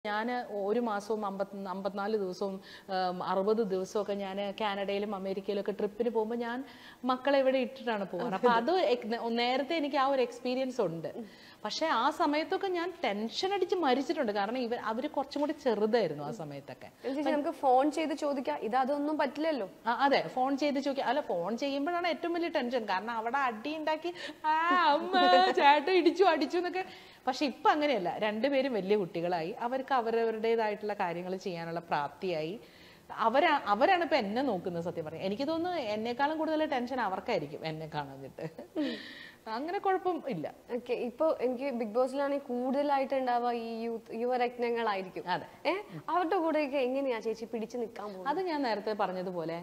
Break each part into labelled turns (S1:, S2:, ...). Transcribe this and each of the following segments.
S1: ഞാൻ ഒരു മാസവും അമ്പത്തി അമ്പത്തിനാല് ദിവസവും ഉം, അറുപത് ദിവസമൊക്കെ ഞാൻ കാനഡയിലും അമേരിക്കയിലും ഒക്കെ ട്രിപ്പിന് പോകുമ്പോൾ ഞാൻ മക്കളെ ഇവിടെ ഇട്ടിട്ടാണ് പോകാറ് അപ്പൊ അത് എക്- നേരത്തെ എനിക്ക് ആ ഒരു എക്സ്പീരിയൻസ് ഉണ്ട് പക്ഷെ ആ സമയത്തൊക്കെ ഞാൻ ടെൻഷൻ അടിച്ച് മരിച്ചിട്ടുണ്ട് കാരണം ഇവർ അവർ കുറച്ചും കൂടി ചെറുതായിരുന്നു ആ സമയത്തൊക്കെ
S2: ചേച്ചി നമുക്ക് ഫോൺ ചെയ്ത് ചോദിക്കാം ഇത് അതൊന്നും പറ്റില്ലല്ലോ
S1: ആ, അതെ ഫോൺ ചെയ്ത് ചോദിക്കുക അല്ല ഫോൺ ചെയ്യുമ്പോഴാണ് ഏറ്റവും വലിയ ടെൻഷൻ കാരണം അവിടെ അടി ഉണ്ടാക്കി ആ അമ്മ ചേട്ടൻ ഇടിച്ചു അടിച്ചു എന്നൊക്കെ പക്ഷെ ഇപ്പൊ അങ്ങനെയല്ല രണ്ടുപേരും വലിയ കുട്ടികളായി അവർക്ക് അവരവരുടേതായിട്ടുള്ള കാര്യങ്ങൾ ചെയ്യാനുള്ള പ്രാപ്തിയായി അവരാ അവരാണ് ഇപ്പൊ എന്നെ നോക്കുന്നത് സത്യം പറയാം എനിക്ക് തോന്നുന്നു എന്നെക്കാളും കൂടുതൽ ടെൻഷൻ അവർക്കായിരിക്കും എന്നെ കാണാഞ്ഞിട്ട് അങ്ങനെ കുഴപ്പം ഇല്ല
S2: ഓക്കെ ഇപ്പൊ എനിക്ക് ബിഗ് ബോസിലാണെങ്കിൽ കൂടുതലായിട്ട് ഉണ്ടാവുക ഈ യൂത്ത് യുവരത്നങ്ങളായിരിക്കും
S1: അതെ.
S2: ഏ അവരുടെ കൂടെയൊക്കെ എങ്ങനെയാ ചേച്ചി പിടിച്ചു നിൽക്കാൻ പോകുന്നത്
S1: അത് ഞാൻ നേരത്തെ പറഞ്ഞതുപോലെ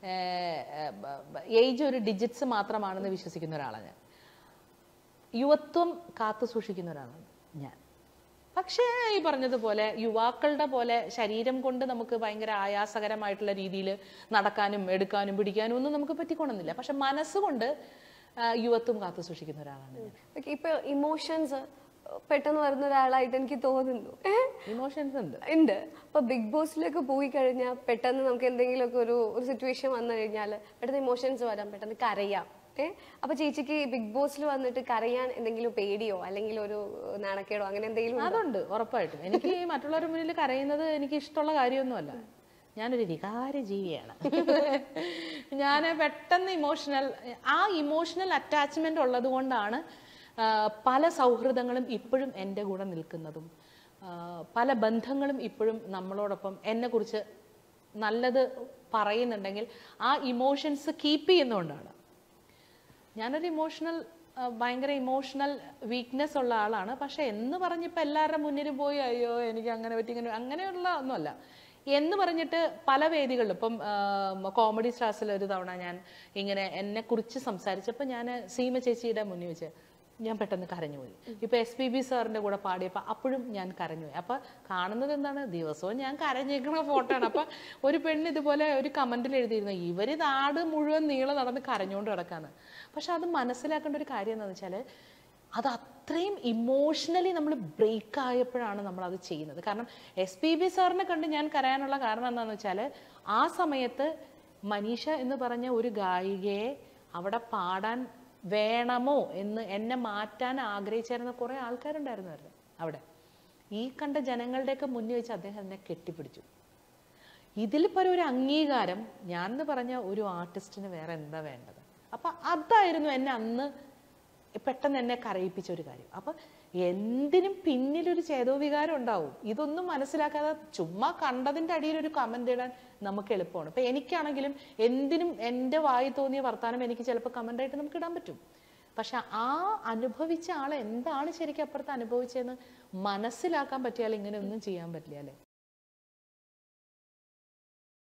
S1: ഏജ് ഒരു ഡിജിറ്റ്സ് മാത്രമാണെന്ന് വിശ്വസിക്കുന്ന ഒരാളാണ് ഞാൻ യുവത്വം കാത്തു സൂക്ഷിക്കുന്ന ഒരാളാണ് ഞാൻ പക്ഷേ ഈ പറഞ്ഞതുപോലെ യുവാക്കളുടെ പോലെ ശരീരം കൊണ്ട് നമുക്ക് ഭയങ്കര ആയാസകരമായിട്ടുള്ള രീതിയിൽ നടക്കാനും എടുക്കാനും പിടിക്കാനും ഒന്നും നമുക്ക് പറ്റിക്കൊള്ളുന്നില്ല പക്ഷെ മനസ്സുകൊണ്ട് ആ, യുവത്വം കാത്തു സൂക്ഷിക്കുന്ന ഒരാളാണ് ഞാൻ
S2: ഓക്കെ ഇപ്പൊ ഇമോഷൻസ് പെട്ടെന്ന് വരുന്ന ഒരാളായിട്ട് എനിക്ക് തോന്നുന്നു ഏ
S1: ഇമോഷൻസ് ഉണ്ട്
S2: ഉണ്ട് അപ്പൊ ബിഗ് ബോസിലേക്ക് പോയി കഴിഞ്ഞാൽ പെട്ടെന്ന് നമുക്ക് എന്തെങ്കിലുമൊക്കെ ഒരു ഒരു സിറ്റുവേഷൻ വന്നു കഴിഞ്ഞാൽ പെട്ടെന്ന് ഇമോഷൻസ് വരാം പെട്ടെന്ന് കരയാം ഏ അപ്പൊ ചേച്ചിക്ക് ബിഗ് ബോസിൽ വന്നിട്ട് കരയാൻ എന്തെങ്കിലും പേടിയോ അല്ലെങ്കിൽ ഒരു നാണക്കേടോ അങ്ങനെ എന്തെങ്കിലും ഉണ്ടോ?
S1: അതുണ്ട് ഉറപ്പായിട്ടും എനിക്ക് ഈ മറ്റുള്ളവരുടെ മുന്നിൽ കരയുന്നത് എനിക്ക് ഇഷ്ടമുള്ള കാര്യമൊന്നുമല്ല ഞാനൊരു വികാര ജീവിയാണ് ഞാൻ പെട്ടെന്ന് ഇമോഷണൽ ആ ഇമോഷണൽ അറ്റാച്ച്മെന്റ് ഉള്ളത് കൊണ്ടാണ് ആ, പല സൗഹൃദങ്ങളും ഇപ്പോഴും എൻ്റെ കൂടെ നിൽക്കുന്നതും ആ, പല ബന്ധങ്ങളും ഇപ്പോഴും നമ്മളോടൊപ്പം എന്നെക്കുറിച്ച് നല്ലത് പറയുന്നുണ്ടെങ്കിൽ ആ ഇമോഷൻസ് കീപ്പ് ചെയ്യുന്നതുകൊണ്ടാണ് ഞാനൊരു ഇമോഷണൽ ഭയങ്കര ഇമോഷണൽ വീക്ക്നെസ് ഉള്ള ആളാണ് പക്ഷെ എന്ന് പറഞ്ഞിപ്പോൾ എല്ലാവരുടെ മുന്നിൽ പോയി അയ്യോ എനിക്ക് അങ്ങനെ പറ്റി ഇങ്ങനെ അങ്ങനെയുള്ള ഒന്നുമല്ല എന്ന് പറഞ്ഞിട്ട് പല വേദികളിലും ഇപ്പം കോമഡി സ്റ്റാർസിൽ ഒരു തവണ ഞാൻ ഇങ്ങനെ എന്നെ കുറിച്ച് സംസാരിച്ചപ്പോൾ ഞാൻ സീമ ചേച്ചിയുടെ മുന്നിൽ വെച്ച് ഞാൻ പെട്ടെന്ന് കരഞ്ഞുപോയി ഇപ്പൊ എസ് പി ബി സാറിന്റെ കൂടെ പാടിയപ്പോൾ അപ്പോഴും ഞാൻ കരഞ്ഞുപോയി അപ്പൊ കാണുന്നത് എന്താണ് ദിവസവും ഞാൻ കരഞ്ഞേക്കുന്ന ഫോട്ടോ ആണ് അപ്പൊ ഒരു പെണ്ണ് ഇതുപോലെ ഒരു കമന്റിൽ എഴുതിയിരുന്നു ഇവര് നാട് മുഴുവൻ നീളം നടന്ന് കരഞ്ഞുകൊണ്ട് കിടക്കാന്ന് പക്ഷെ അത് മനസ്സിലാക്കേണ്ട ഒരു കാര്യം എന്താണെന്ന് വെച്ചാല് അത് അത്രയും ഇമോഷണലി നമ്മൾ ബ്രേക്ക് ആയപ്പോഴാണ് നമ്മൾ അത് ചെയ്യുന്നത് കാരണം എസ് പി ബി സാറിനെ കണ്ട് ഞാൻ കരയാനുള്ള കാരണം എന്താണെന്ന് വെച്ചാൽ ആ സമയത്ത് മനീഷ എന്ന് പറഞ്ഞ ഒരു ഗായികയെ അവിടെ പാടാൻ വേണമോ എന്ന് എന്നെ മാറ്റാൻ ആഗ്രഹിച്ചിരുന്ന കുറേ ആൾക്കാരുണ്ടായിരുന്നു അവിടെ ഈ കണ്ട ജനങ്ങളുടെയൊക്കെ മുന്നിൽ വെച്ച് അദ്ദേഹം എന്നെ കെട്ടിപ്പിടിച്ചു ഇതിൽ പല ഒരു അംഗീകാരം ഞാൻ എന്ന് പറഞ്ഞ ഒരു ആർട്ടിസ്റ്റിന് വേറെ എന്താ വേണ്ടത് അപ്പൊ അതായിരുന്നു എന്നെ അന്ന് പെട്ടെന്ന് എന്നെ കരയിപ്പിച്ച ഒരു കാര്യം അപ്പൊ എന്തിനും പിന്നിലൊരു ചേതോവികാരം ഉണ്ടാവും ഇതൊന്നും മനസ്സിലാക്കാതെ ചുമ്മാ കണ്ടതിന്റെ അടിയിൽ ഒരു കമന്റ് ഇടാൻ നമുക്ക് എളുപ്പമാണ് ഇപ്പൊ എനിക്കാണെങ്കിലും എന്തിനും എൻ്റെ വായി തോന്നിയ വർത്താനം എനിക്ക് ചിലപ്പോൾ കമന്റ് ആയിട്ട് നമുക്ക് ഇടാൻ പറ്റും പക്ഷെ ആ അനുഭവിച്ച ആൾ എന്താണ് ശരിക്കും അപ്പുറത്ത് അനുഭവിച്ചതെന്ന് മനസ്സിലാക്കാൻ പറ്റിയാൽ ഇങ്ങനെ ഒന്നും ചെയ്യാൻ പറ്റില്ല അല്ലേ